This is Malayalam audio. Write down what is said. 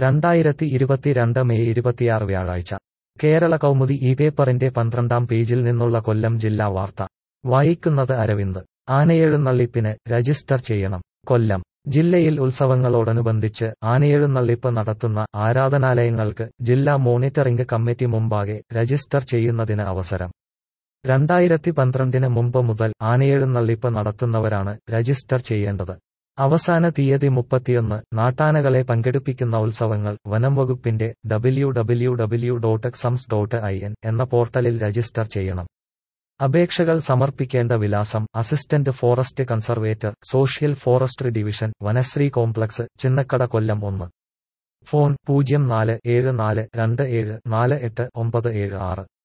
രണ്ടായിരത്തി ഇരുപത്തിരണ്ട് മെയ് ഇരുപത്തിയാറ് വ്യാഴാഴ്ച കേരള കൗമുദി ഈ പേപ്പറിന്റെ പന്ത്രണ്ടാം പേജിൽ നിന്നുള്ള കൊല്ലം ജില്ലാ വാർത്ത വായിക്കുന്നത് അരവിന്ദ് ആനയെഴുന്നള്ളിപ്പിന് രജിസ്റ്റർ ചെയ്യണം കൊല്ലം ജില്ലയിൽ ഉത്സവങ്ങളോടനുബന്ധിച്ച് ആനയെഴുന്നള്ളിപ്പ് നടത്തുന്ന ആരാധനാലയങ്ങൾക്ക് ജില്ലാ മോണിറ്ററിംഗ് കമ്മിറ്റി മുമ്പാകെ രജിസ്റ്റർ ചെയ്യുന്നതിന് അവസരം രണ്ടായിരത്തി പന്ത്രണ്ടിന് മുമ്പ് മുതൽ ആനയെഴുന്നള്ളിപ്പ് നടത്തുന്നവരാണ് രജിസ്റ്റർ ചെയ്യേണ്ടത് അവസാന തീയതി മുപ്പത്തിയൊന്ന് നാട്ടാനകളെ പങ്കെടുപ്പിക്കുന്ന ഉത്സവങ്ങൾ വനം വകുപ്പിന്റെ W W W dot exams dot I N എന്ന പോർട്ടലിൽ രജിസ്റ്റർ ചെയ്യണം അപേക്ഷകൾ സമർപ്പിക്കേണ്ട വിലാസം assistant forest conservator social forestry division Vanasree complex Chinnakada Kollam ഒന്ന് ഫോൺ പൂജ്യം നാല് ഏഴ് നാല് രണ്ട് ഏഴ് നാല് എട്ട് ഒമ്പത് ഏഴ് ആറ്